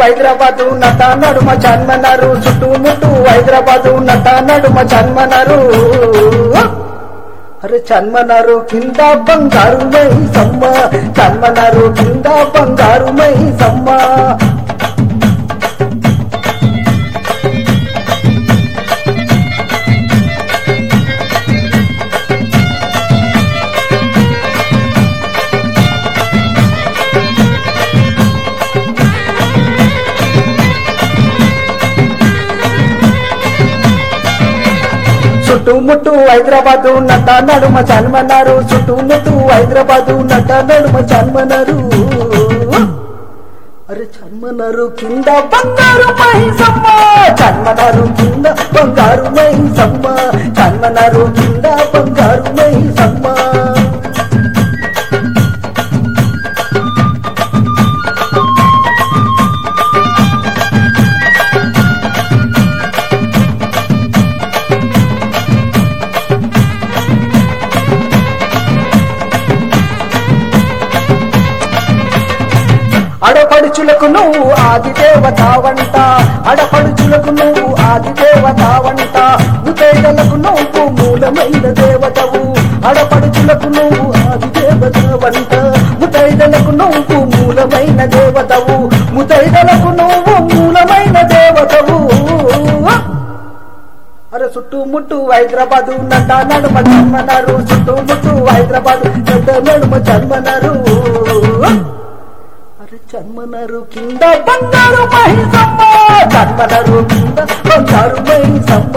హైదరాబాదు నట నడుమ చన్మనరు చుట్టుముట్టు హైదరాబాదు నట నడుమ చన్మనరు అరే చన్మనరు కింద బంగారు మై సమ్మ చన్మనరు కింద బంగారు మై సమ్మ చుట్టుముట్టు హైదరాబాదు నట నడుమ చన్మన్నారు చుట్టుముట్టు హైదరాబాదు నట నడుమ చన్మన్నారు అరే చన్మనరు కింద బంగారు మైసమ్మ చన్మనరు కింద బంగారు మైసమ్మ చన్మనరు కింద బంగారు మైసమ్మ అడపడుచులకు నువ్వు ఆది దేవత వంట అడపడుచులకు నువ్వు ఆది దేవత వంట ముతైదలకు నువ్వు మూలమైన దేవతవు అడపడుచులకు నువ్వు ఆది దేవత వంట ముతైదలకు నువ్వు మూలమైన దేవతవు ముతైదలకు నువ్వు మూలమైన దేవతవు అరే చుట్టుముట్టు హైదరాబాదు నట నడుమ జన్మనరు చుట్టుముట్టు హైదరాబాదు నట నడుమ జన్మనరు అరే జన్మనరు కింద బంగారు మహిసమ్మ జన్మనరు కింద బంగారు మహిసమ్మ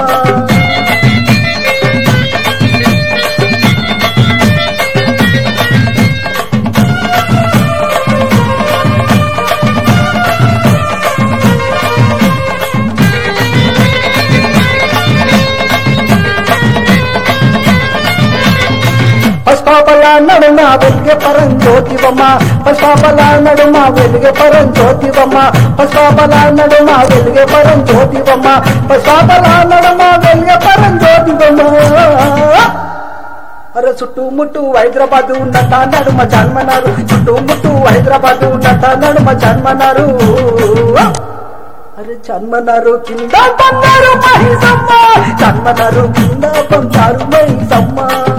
పశ్పాపల నడుమ వెలిగే పరం జ్యోతివమ్మ పశ్పాపల నడుమ వెలిగే పరం జ్యోతివమ్మ పశ్పాపల నడుమ వెలిగే పరం జ్యోతివమ్మ పశ్పాపల నడుమ వెలిగే పరం జ్యోతివమ్మ అరే చుట్టుముట్టు హైదరాబాదు నట నడుమ జన్మనారు చుట్టుముట్టు హైదరాబాదు నట నడుమ జన్మనారు అరే జన్మనారు కింద బంగారు మహిసమ్మ జన్మనారు కింద బంగారు మహిసమ్మ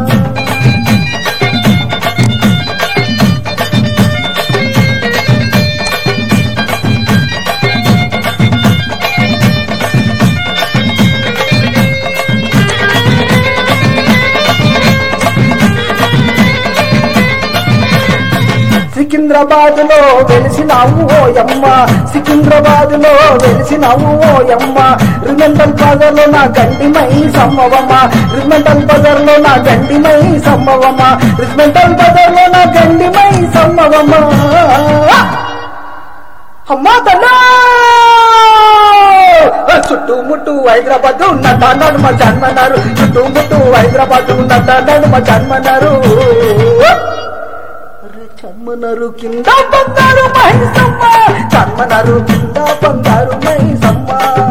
సికింద్రాబాద్ లో వెలిసినావు ఓయమ్మ సికింద్రాబాద్ లో వెలిసినావు ఓయమ్మ రిమెంటల్ బజార్ లో నా గండిమై సమ్మవమ్మ రిమెంటల్ బజార్ లో నా గండిమై సమ్మవమ్మ రిమెంటల్ బజార్ లో నా గండిమై సమ్మవమ్మ అమ్మా తల్లా చుట్టుముట్టు హైదరాబాద్ ఉన్నట్టు అన్నాడు మా జన్మన్నారు చుట్టుముట్టు హైదరాబాద్ ఉన్నట్టు అన్నాడు మా జన్మన్నారు అరే చన్మనరు కింద బంగారు మైసమ్మ చన్మనరు కింద బంగారు మైసమ్మ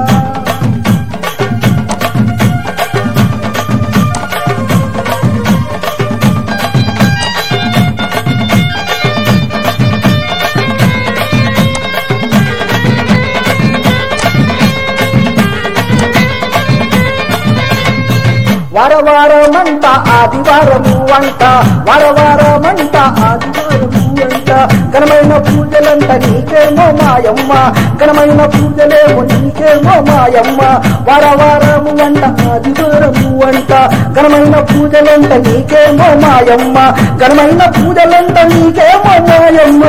వారవారమంట ఆదివారము అంట వారవారమంట ఆదివారము అంట ఘనమైన పూజలంట నీకేమో మాయమ్మ ఘనమైన పూజలేమో నీకేమో మాయమ్మ వారవారము అంట ఆదివారము అంట ఘనమైన పూజలంట నీకేమో మాయమ్మ ఘనమైన పూజలంట నీకేమో మాయమ్మ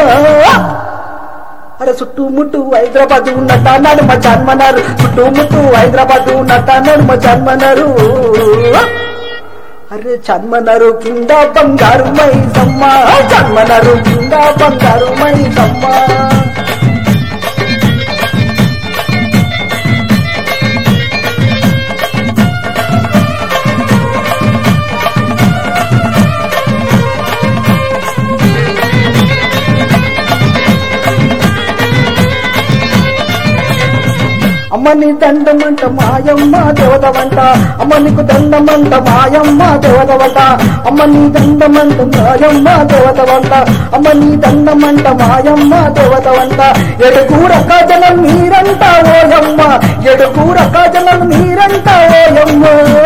అరే చుట్టుముట్టు హైదరాబాద్ ఉన్నట్ట నడుమ జన్మన్నారు చుట్టుముట్టు హైదరాబాద్ ఉన్నట్ట నడుమ జన్మన్నారు అరే జన్మనరు కింద బంగారు మైసమ్మ జన్మనరు కింద బంగారు మైసమ్మ అమ్మ నీ దండమంట మాయమ్మ దేవతవంట అమ్మ నీకు దండమంట మాయమ్మ దేవతవంట అమ్మ నీ దండమంట మాయమ్మ దేవతవంట అమ్మ నీ దండమంట మాయమ్మ దేవతవంట ఎడుగూర కాజనం మీరంట ఓయమ్మ ఎడుగూర కాజనం మీరంట ఓయమ్మ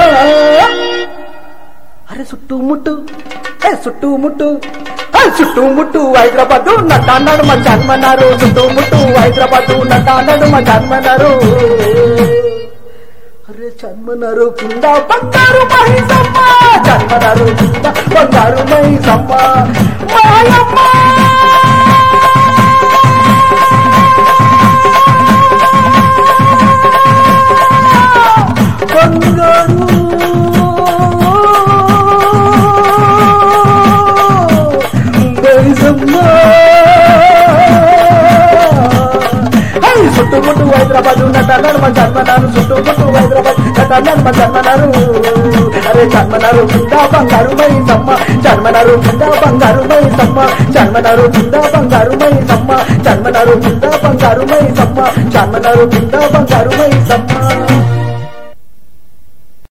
అరే చుట్టుముట్టు ఏ చుట్టుముట్టు ఏ చుట్టుముట్టు హైదరాబాద్ నడ్డాన్నాడు మా జన్మన్నారు చుట్టుముట్టు హైదరాబాద్ నడ్డాన్నాడు మా జన్మన్నారు అరే జన్మన్నారు కింద బంగారు మహిసమ్మ జన్మన్నారు కింద బంగారు మహిసమ్మ మాయమ్మ బంగారు మహిసమ్మ హై చుట్టుముట్టు హైదరాబాద్ నటన్నారు మా జన్మనారు చుట్టుముట్టు హైదరాబాద్ నటన్నారు మా జన్మనారు అరే జన్మనారు కింద బంగారు మై సమ్మ జన్మనారు కింద బంగారు మై సమ్మ జన్మనారు కింద బంగారు మై సమ్మ జన్మనారు కింద బంగారు మై సమ్మ జన్మనారు కింద బంగారు మై సమ్మ